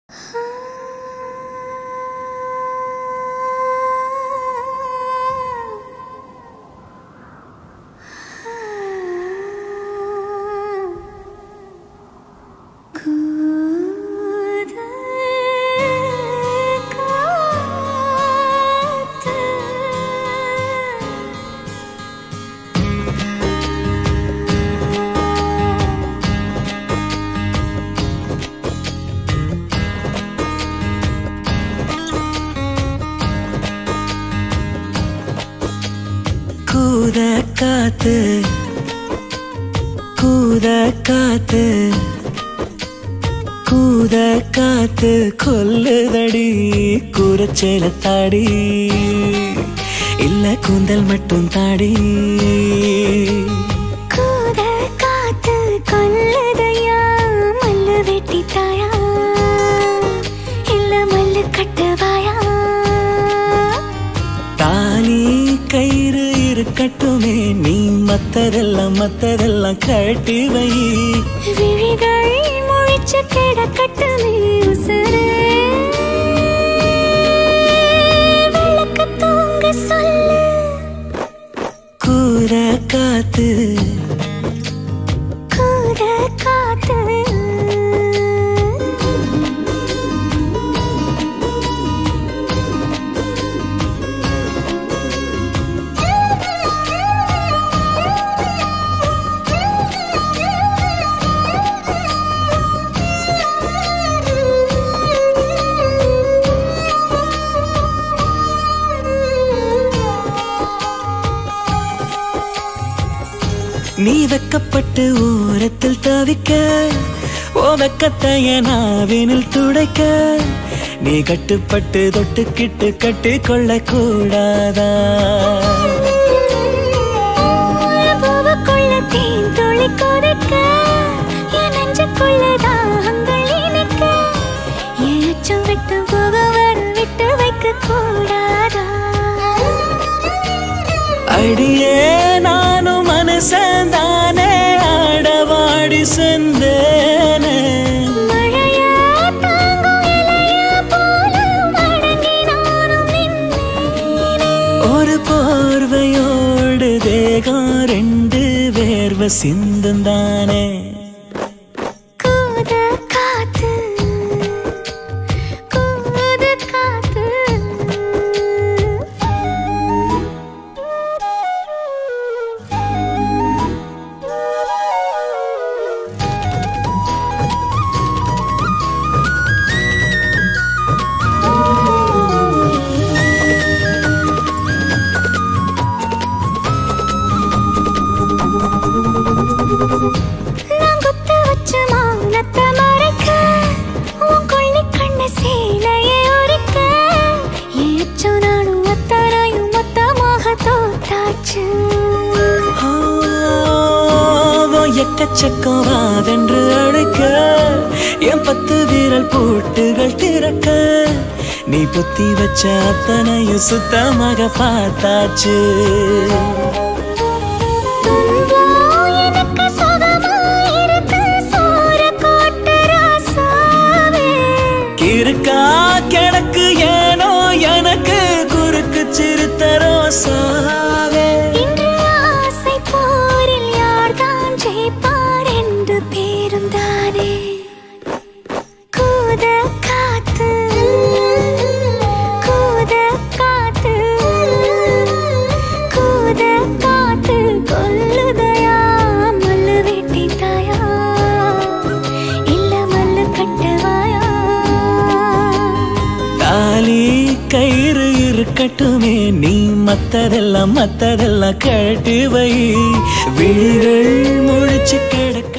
கூத காத்து கூத காத்து கூத காத்து கொல்லுதடி கூரச்சேல தாடி இல்ல கூந்தல் மட்டும் தாடி கூத காத்து கொல்லுதையா மல்லு வெட்டி தாயா இல்ல மல்லு கட்டுவாயா தாலி கயிறு இருக்கட்டுமே நீ மத்ததெல்லாம் மத்ததெல்லாம் கட்டி வை விழிகள் முழிச்சு கிடக்கட்டுமே உசுரே விளக்கு தூங்க சொல்லு கூற காத்து கூத காத்து நீ வெக்கப்பட்டு ஓரத்தில் தவிக்க ஓ வெக்கத்தைய நாவினில் துடைக்க நீ கட்டுப்பட்டு தொட்டுக்கிட்டு கட்டி கொள்ள கூடாதா பூவுக்குள்ள தேன் துளி கொதிக்க, என் நெஞ்சுக்குள்ள தாகங்கள் இனிக்க, என் அச்சம் விட்டு போக வர விட்டு வைக்க கூடாதா அடியே நானும் மனசன் தானே ஆடவாடி செந்தேனே மழையா தாங்கும் இலையா போல மடங்கி நானும் நின்னேனே. ஒரு போர்வையோடு தேகம் ரெண்டு வேர்வை சிந்தும் தானே கூத காத்து கூத காத்து நான் குத்து வச்ச மௌனத்தை மறைக்க, உன் கொள்ளி கண்ண சேலையை உரிக்க, என் அச்சம் நானும் அத்தனையும் மொத்தமாக தோத்தாச்சு. ஆவோ எக்கச்சக்கம் வாவென்று அழைக்க என் பத்து வீரல் பூட்டுகள் திறக்க நீ புத்தி வச்ச அத்தனையும் சுத்தமாக பார்த்தாச்சு துன்பம் எனக்கு சுகமா இருக்கு, சோறு கோட்டு ராசாவே. இருக்கா கிடக்கு ஏனோ எனக்கு குறுக்கு சிறுத்தரோ சாவே இன்று ஆசை போரில் யார்தான் ஜெயிப்பார் என்று பேரும் தானே கூத காத்து கூத காத்து கூத காத்து கொல்லுதையா மல்லு வெட்டி தாயா இல்ல மல்லு கட்டுவாயா தாலி கயிறு இருக்கட்டுமே நீ மத்ததெல்லாம் மத்ததெல்லாம் கழட்டி வை விழிகள் முழிச்சு கிடக்க